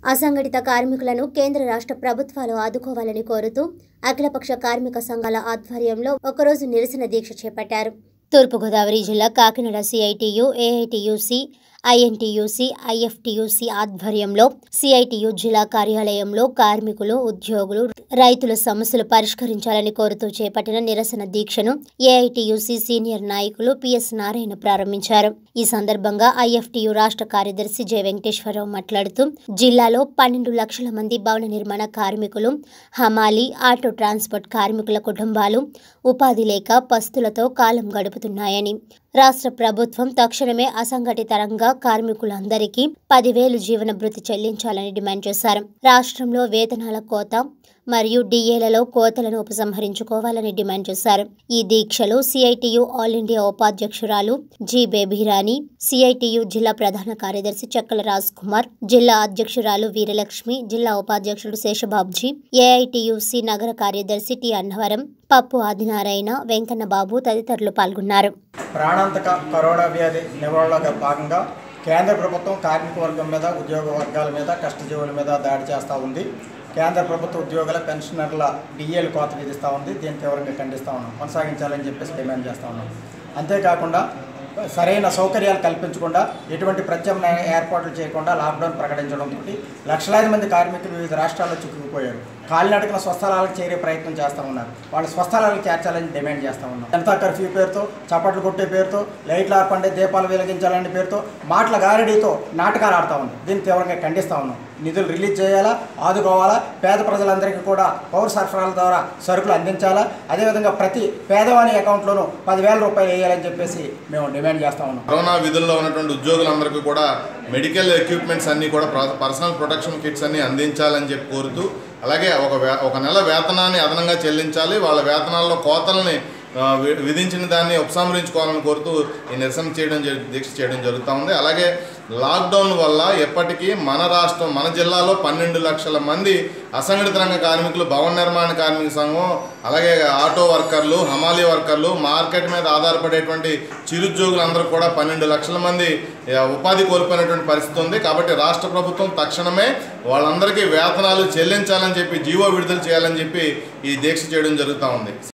అసంఘటిత కార్మికులను కేంద్ర రాష్ట్ర ప్రభుత్వాలు ఆదుకోవాలని కోరుతూ అఖిలపక్ష కార్మిక సంఘాల ఆధ్వర్యంలో ఒకరోజు నిరసన దీక్ష చేపట్టారు తూర్పుగోదావరి జిల్లా Kakinada CITU AITUC INTUC IFTUC ఆధ్వర్యంలో సిఐటియు జిల్లా కార్యాలయంలో కార్మికులు ఉద్యోగులు రైతుల సమస్యలు పరిష్కరించాలని కోరుతూ చేపట్టిన నిరసన దీక్షను ఏఐటియుసి సీనియర్ నాయకులు పిఎస్ నారాయణ ప్రారంభించారు ఈ సందర్భంగా ఐఎఫ్టియు రాష్ట్ర కార్యదర్శి జె వెంకటేశ్వరరావు మాట్లాడుతూ జిల్లాలో పన్నెండు లక్షల మంది భవన నిర్మాణ కార్మికులు హమాలీ ఆటో ట్రాన్స్పోర్ట్ కార్మికుల కుటుంబాలు ఉపాధి లేక పస్తులతో కాలం గడుపుతున్నాయని రాష్ట్ర ప్రభుత్వం తక్షణమే అసంఘటిత రంగ కార్మికులందరికీ పదివేలు జీవన భృతి చెల్లించాలని డిమాండ్ చేశారు రాష్ట్రంలో వేతనాల కోత మరియు డిఏలలో కోతలను ఉపసంహరించుకోవాలని డిమాండ్ చేశారు ఈ దీక్షలో సిఐటియు ఆల్ ఇండియా ఉపాధ్యక్షురాలు జి బేబీరాణి సిఐటియు జిల్లా ప్రధాన కార్యదర్శి చక్కల రాజ్ కుమార్ జిల్లా అధ్యక్షురాలు వీరలక్ష్మి జిల్లా ఉపాధ్యక్షుడు శేషబాబుజీ ఏఐటియుసి నగర కార్యదర్శి టి అన్నవరం పప్పు ఆదినారాయణ వెంకన్న బాబు తదితరులు పాల్గొన్నారు ప్రాణాంతక కరోనా వ్యాధి నివారణలో భాగంగా కేంద్ర ప్రభుత్వం కార్మిక వర్గం మీద ఉద్యోగ వర్గాల మీద కష్టజీవుల మీద దాడి చేస్తూ ఉంది కేంద్ర ప్రభుత్వ ఉద్యోగుల పెన్షనర్ల డిఏలు కోత విధిస్తూ ఉంది దీన్ని తీవ్రంగా ఖండిస్తూ ఉన్నాం కొనసాగించాలని చెప్పేసి డిమాండ్ చేస్తూ ఉన్నాం అంతేకాకుండా సరైన సౌకర్యాలు కల్పించకుండా ఎటువంటి ప్రత్యామ్నాయ ఏర్పాట్లు చేయకుండా లాక్డౌన్ ప్రకటించడంతో లక్షలాది మంది కార్మికులు వివిధ రాష్ట్రాల్లో చిక్కుకుపోయారు కాలినడకన స్వస్థలాలకు చేరే ప్రయత్నం చేస్తూ ఉన్నారు వాళ్ళు స్వస్థలాలకు చేర్చాలని డిమాండ్ చేస్తూ ఉన్నాం జనతా కర్ఫ్యూ పేరుతో చప్పట్లు కొట్టే పేరుతో లైట్లు ఆర్పండి దీపాలు వెలిగించాలనే పేరుతో మాటల గారడీతో నాటకాలు ఆడుతూ ఉంది దీన్ని తీవ్రంగా ఖండిస్తూ ఉన్నాం నిధులు రిలీజ్ చేయాలా ఆదుకోవాలా పేద ప్రజలందరికీ కూడా పౌర సరఫరాల ద్వారా సరుకులు అందించాలా అదేవిధంగా ప్రతి పేదవాని అకౌంట్లోనూ పదివేల రూపాయలు వేయాలని చెప్పేసి మేము డిమాండ్ చేస్తూ ఉన్నాం కరోనా విధుల్లో ఉన్నటువంటి ఉద్యోగులందరికీ కూడా మెడికల్ ఎక్విప్మెంట్స్ అన్నీ కూడా ప్ర- పర్సనల్ ప్రొటెక్షన్ కిట్స్ అన్ని అందించాలని చెప్పి కోరుతూ అలాగే ఒక వే ఒక నెల వేతనాన్ని అదనంగా చెల్లించాలి వాళ్ళ వేతనాల్లో కోతల్ని ఆ, వి- విధించిన దాన్ని ఉపసంహరించుకోవాలని కోరుతూ ఈ నిరసన చేయడం జరి- దీక్ష చేయడం జరుగుతూ ఉంది అలాగే లాక్డౌన్ వల్ల ఎప్పటికీ మన రాష్ట్రం మన జిల్లాలో పన్నెండు లక్షల మంది అసంఘటిత రంగ కార్మికులు భవన నిర్మాణ కార్మిక సంఘం అలాగే ఆటో వర్కర్లు హమాలీ వర్కర్లు మార్కెట్ మీద ఆధారపడేటువంటి చిరుద్యోగులందరూ కూడా పన్నెండు లక్షల మంది ఆ, ఉపాధి కోల్పోయినటువంటి పరిస్థితి ఉంది కాబట్టి రాష్ట్ర ప్రభుత్వం తక్షణమే వాళ్ళందరికీ వేతనాలు చెల్లించాలని చెప్పి జీవో విడుదల చేయాలని చెప్పి ఈ దీక్ష చేయడం జరుగుతూ ఉంది